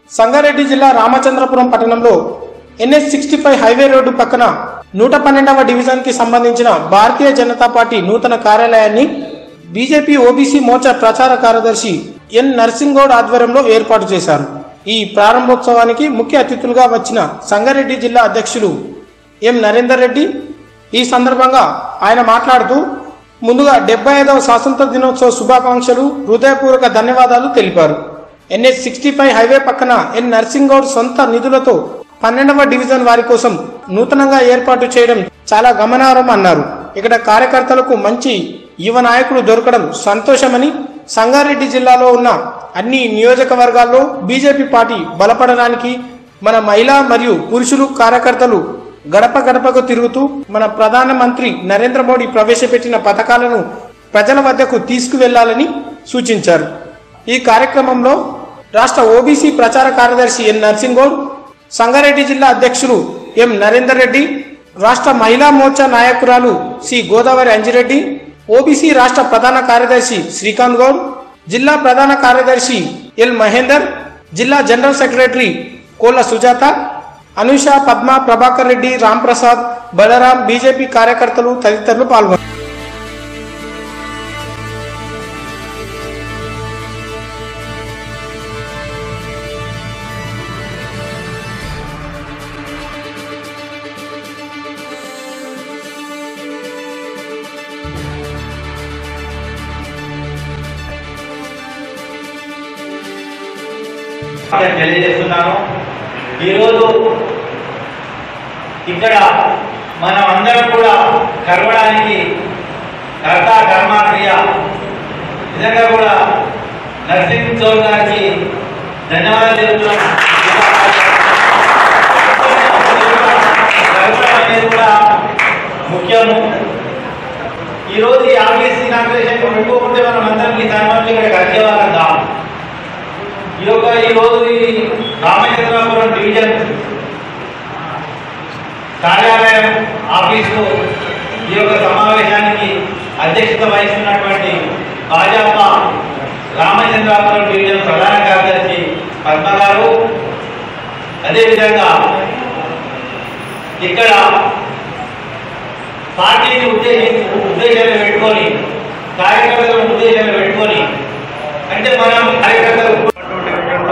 సంగారెడ్డి జిల్లా రామచంద్రపురం పట్టణంలో NH sixty five highway road పక్కన నూట పన్నెండవ డివిజన్ కి సంబంధించిన భారతీయ జనతా పార్టీ నూతన కార్యాలయాన్ని బీజేపీ ఓబీసీ మోర్చా ప్రచార కార్యదర్శి ఎన్ నర్సింగౌడ్ ఆధ్వర్యంలో ఏర్పాటు చేశారు ఈ ప్రారంభోత్సవానికి ముఖ్య అతిథులుగా వచ్చిన సంగారెడ్డి జిల్లా అధ్యక్షులు ఎం నరేందర్ రెడ్డి ఈ సందర్భంగా ఆయన మాట్లాడుతూ ముందుగా డెబ్బై ఐదవ స్వాతంత్ర దినోత్సవ శుభాకాంక్షలు హృదయపూర్వక ధన్యవాదాలు తెలిపారు ఎన్హెచ్ సిక్స్టీ ఫైవ్ హైవే పక్కన ఎన్ నర్సింగ్ గౌడ్ సొంత నిధులతో పన్నెండవ డివిజన్ వారి కోసం నూతనంగా ఏర్పాటు చేయడం చాలా గమనార్హం అన్నారు ఇక్కడ కార్యకర్తలకు మంచి యువ నాయకుడు దొరకడం సంతోషమని సంగారెడ్డి జిల్లాలో ఉన్న అన్ని నియోజకవర్గాల్లో బీజేపీ పార్టీ బలపడడానికి మన మహిళా మరియు పురుషులు కార్యకర్తలు గడప గడపకు తిరుగుతూ మన ప్రధానమంత్రి నరేంద్ర మోడీ ప్రవేశపెట్టిన పథకాలను ప్రజల వద్దకు తీసుకువెళ్లాలని సూచించారు ఈ కార్యక్రమంలో రాష్ట్ర ఓబీసీ ప్రచార కార్యదర్శి ఎన్ నర్సింగౌడ్ సంగారెడ్డి జిల్లా అధ్యక్షులు ఎం నరేందర్ రెడ్డి రాష్ట్ర మహిళా మోర్చా నాయకురాలు సి గోదావరి అంజిరెడ్డి ఓబీసీ రాష్ట్ర ప్రధాన కార్యదర్శి శ్రీకాంత్ గౌడ్ జిల్లా ప్రధాన కార్యదర్శి ఎల్ మహేందర్ జిల్లా general secretary Kolla Sujatha Anusha Padma Prabhakar Reddy Ramprasad Balaram BJP కార్యకర్తలు తదితరులు పాల్గొన్నారు నేను తెలియజేస్తున్నాను ఈరోజు ఇక్కడ మనం అందరం కూడా కలవడానికి కర్త కర్మాక్రియ నిజంగా కూడా నర్సింగ్ చౌద్ గారికి ధన్యవాదాలు చెబుతున్నాం కలవడం అనేది కూడా ముఖ్యము ఈరోజు ఈ ఆఫీస్ ఇనాగ్రేషన్ పెట్టుకోకుంటే మనం అందరం ఈ సమయంలో ఇక్కడ కలిసేవాళ్ళం కాదు ఈ యొక్క ఈ రోజు ఈ రామచంద్రాపురం డివిజన్ కార్యాలయం ఆఫీసు ఈ యొక్క సమావేశానికి అధ్యక్షత వహిస్తున్నటువంటి భాజపా రామచంద్రాపురం డివిజన్ ప్రధాన కార్యదర్శి పద్మ గారు అదేవిధంగా ఇక్కడ పార్టీని ఉద్దేశించి ఉద్దేశాలు పెట్టుకొని కార్యకర్తలను ఉద్దేశాలు పెట్టుకొని అంటే మనం కార్యకర్తలు డివిజన్లో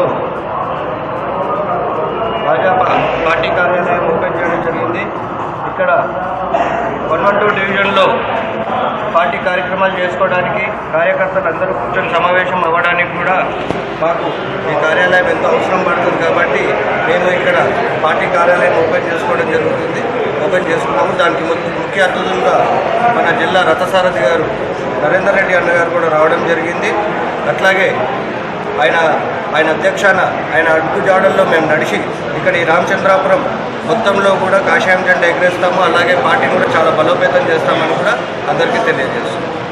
భాజపా పార్టీ కార్యాలయం ఓపెన్ చేయడం జరిగింది ఇక్కడ వన్ వన్ టూ డివిజన్లో పార్టీ కార్యక్రమాలు చేసుకోవడానికి కార్యకర్తలు అందరూ కూర్చొని సమావేశం అవ్వడానికి కూడా మాకు ఈ కార్యాలయం ఎంతో అవసరం పడుతుంది కాబట్టి మేము ఇక్కడ పార్టీ కార్యాలయం ఓపెన్ చేసుకోవడం జరుగుతుంది ఓపెన్ చేసుకున్నాము దానికి ము- ముఖ్య అతిథులుగా మన జిల్లా రథసారథి గారు నరేందర్ రెడ్డి అన్న గారు కూడా రావడం జరిగింది అట్లాగే ఆయన ఆయన అధ్యక్షాన ఆయన అడుగు జాడల్లో మేము నడిచి ఇక్కడ ఈ రామచంద్రాపురం మొత్తంలో కూడా కాషాయం జెండా ఎగరేస్తాము అలాగే పార్టీని కూడా చాలా బలోపేతం చేస్తామని కూడా అందరికీ తెలియజేస్తాం